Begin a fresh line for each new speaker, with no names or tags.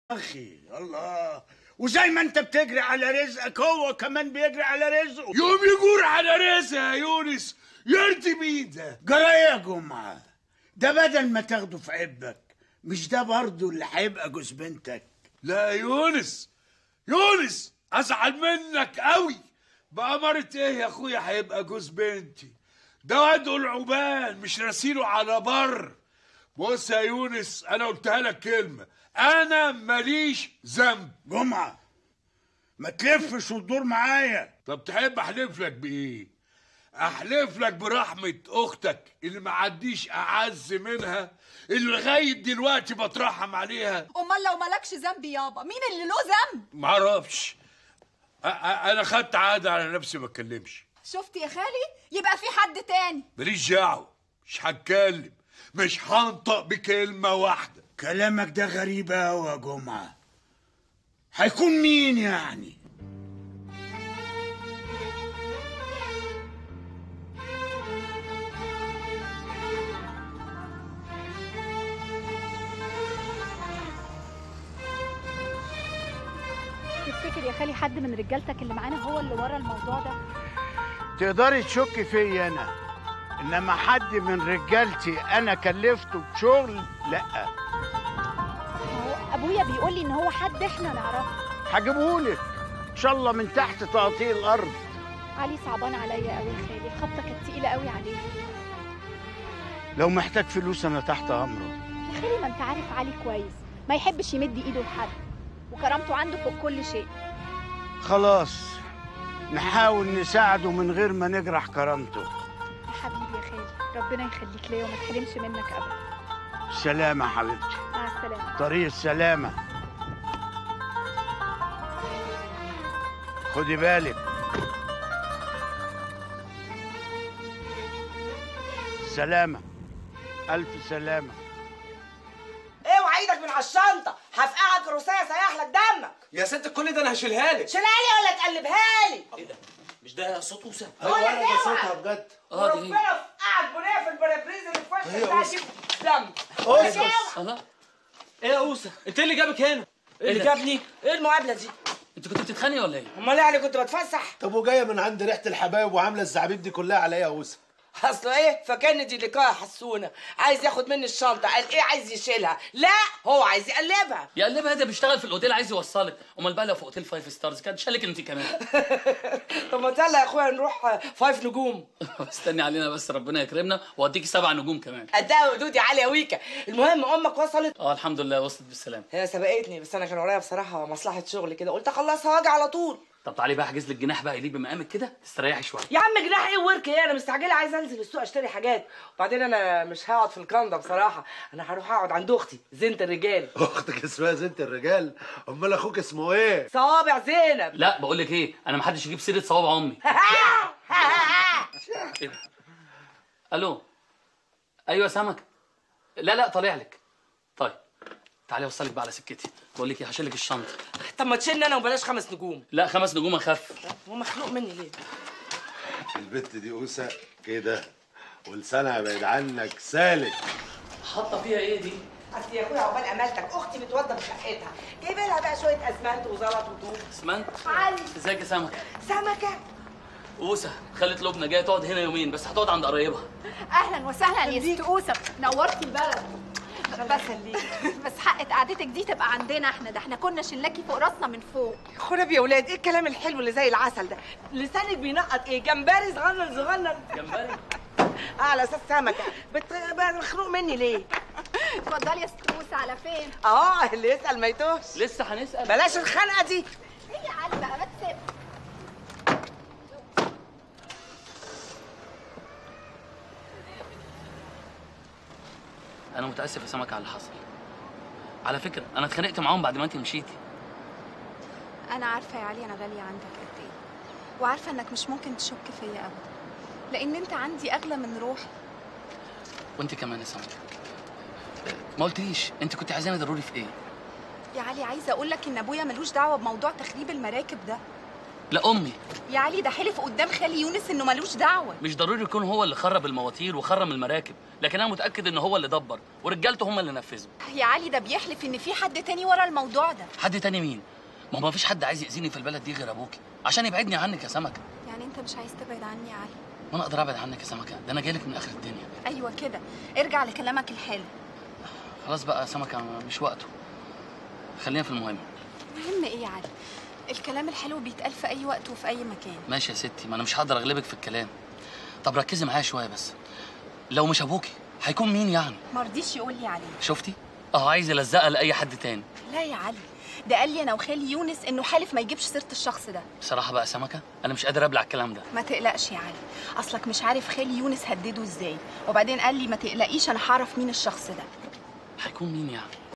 اخي الله وزي ما انت بتجري على رزقك هو كمان بيجري على رزقه
يوم يجور على رزق يا يونس يرضي مين ده
جرى ايه يا جمعه ده بدل ما تاخده في عبك مش ده برضه اللي هيبقى جوز بنتك
لا يا يونس يونس ازعل منك قوي بأمارة ايه يا اخويا هيبقى جوز بنتي ده واد العبان مش راسيله على بر بص يا يونس انا قلتها لك كلمه انا ماليش ذنب
جمعه ما تلفش وتدور معايا
طب تحب احلف لك بايه احلف لك برحمه اختك اللي ما عنديش اعز منها اللي لغايه دلوقتي بترحم عليها
امال لو مالكش ذنب يابا مين اللي له ذنب
معرفش أ- أ- انا خدت عاده على نفسي ما اتكلمش
شفت يا خالي يبقى في حد تاني
ماليش دعوه مش هتكلم مش هنطق بكلمه واحده
كلامك ده غريب قوي يا جمعه هيكون مين يعني
تفتكر يا خالي حد من رجالتك اللي معانا هو اللي ورا الموضوع ده
تقدري تشكي فيا انا انما حد من رجالتي انا كلفته بشغل لا
هو ابويا بيقول لي ان هو حد احنا نعرفه
هجيبهولك ان شاء الله من تحت تقطيع الارض
علي صعبان عليا قوي يا خالي الخبطه كانت تقيله قوي عليه
لو محتاج فلوس انا تحت امره
يا خالي ما انت عارف علي كويس ما يحبش يمد ايده لحد وكرامته عنده فوق كل شيء
خلاص نحاول نساعده من غير ما نجرح كرامته
يا حبيبي يا خالي ربنا يخليك ليا وما تحرمش منك ابدا
سلامة يا حبيبتي
مع السلامه
طريق السلامة خدي بالك سلامة ألف سلامة
اوعى ايدك من على الشنطه هفقعك روسيه سيح لك دمك
يا ست كل ده انا هشيلها لك
شيلها لي ولا تقلبها لي
ايه ده مش ده صوت وسام
ايوه
انا ده صوتها بجد
اه دي
ربنا فقعك بنيه في البرابريز اللي في
هي
وشك ده
أوسة.
دي دم
أوسة.
الله ايه يا اوسه انت اللي جابك هنا
ايه اللي
ده؟
جابني ايه المقابله دي
انت كنت بتتخانقي ولا ايه
امال يعني كنت بتفسح
طب وجايه من عند ريحه الحبايب وعامله الزعابيب دي كلها عليا يا اوسه
اصل ايه فكان دي لقاء حسونه عايز ياخد مني الشنطه قال ايه عايز يشيلها لا هو عايز يقلبها
يقلبها ده بيشتغل في الاوتيل عايز يوصلك امال بقى لو في اوتيل فايف ستارز كان شالك انت كمان
طب ما يلا يا اخويا نروح فايف نجوم
استني علينا بس ربنا يكرمنا واديكي سبع نجوم كمان
قدها ودودي عاليه ويكا المهم امك وصلت
اه الحمد لله وصلت بالسلامه
هي سبقتني بس انا كان ورايا بصراحه مصلحه شغل كده قلت اخلصها واجي على طول
طب تعالي بقى احجز لك جناح بقى يليق بمقامك كده تستريحي شويه
يا عم جناح ايه وورك ايه انا مستعجله عايزه انزل السوق اشتري حاجات وبعدين انا مش هقعد في الكندا بصراحه انا هروح اقعد عند اختي زينة الرجال
اختك اسمها زينة الرجال امال اخوك اسمه ايه
صوابع زينب
لا بقول لك ايه انا محدش يجيب سيره صوابع امي ايه ده الو ايوه سمك لا لا طالع لك طيب تعالي اوصلك بقى على سكتي بقول لك ايه هشيل لك الشنطه
طب ما تشيلني انا وبلاش خمس نجوم
لا خمس نجوم اخف
هو مخنوق مني ليه
البت دي اوسه كده ولسانها بعيد عنك سالك
حاطه فيها ايه دي
اصل يا اخويا عقبال امالتك اختي بتوضب شقتها جايبه لها بقى شويه اسمنت وزلط وطوب
اسمنت
علي.
ازيك يا سمك
سمكه
اوسه خلت لبنى جايه تقعد هنا يومين بس هتقعد عند قرايبها
اهلا وسهلا يا ست اوسه نورتي البلد
الله يخليك
بس حق قعدتك دي تبقى عندنا احنا ده احنا كنا شلاكي فوق راسنا من فوق
خرب يا ولاد ايه الكلام الحلو اللي زي العسل ده لسانك بينقط ايه جمبري صغنن صغنن
جمبري
اه على اساس سمكه بت... مخنوق مني ليه
اتفضلي يا ست اوسه على فين
اه اللي يسال ما يتوهش
لسه هنسال
بلاش الخنقه دي
ايه يا علي بقى ما تسيب
انا متاسف يا سمك على اللي حصل على فكره انا اتخانقت معاهم بعد ما انت مشيتي
انا عارفه يا علي انا غاليه عندك قد ايه وعارفه انك مش ممكن تشك فيا ابدا لان انت عندي اغلى من روحي
وانت كمان يا سمك ما قلتليش انت كنت عايزاني ضروري في ايه
يا علي عايزه اقول لك ان ابويا ملوش دعوه بموضوع تخريب المراكب ده
لا امي
يا علي ده حلف قدام خالي يونس انه ملوش دعوه
مش ضروري يكون هو اللي خرب المواتير وخرم المراكب لكن انا متاكد ان هو اللي دبر ورجالته هم اللي نفذوا
يا علي ده بيحلف ان في حد تاني ورا الموضوع ده
حد تاني مين ما هو ما فيش حد عايز يأذيني في البلد دي غير ابوكي عشان يبعدني عنك يا سمكه
يعني انت مش عايز تبعد عني يا علي
وانا اقدر ابعد عنك يا سمكه ده انا جايلك من اخر الدنيا
ايوه كده ارجع لكلامك الحلو
خلاص بقى يا سمكه مش وقته خلينا في المهم
مهم ايه يا علي الكلام الحلو بيتقال في اي وقت وفي اي مكان
ماشي يا ستي ما انا مش هقدر اغلبك في الكلام طب ركزي معايا شويه بس لو مش ابوكي هيكون مين يعني
مرضيش يقول لي عليه
شفتي اه عايز يلزقها لاي حد تاني
لا يا علي ده قال لي انا وخالي يونس انه حالف ما يجيبش سيره الشخص ده
بصراحه بقى يا سمكه انا مش قادر ابلع الكلام ده
ما تقلقش يا علي اصلك مش عارف خالي يونس هدده ازاي وبعدين قال لي ما تقلقيش انا هعرف مين الشخص ده
هيكون مين يعني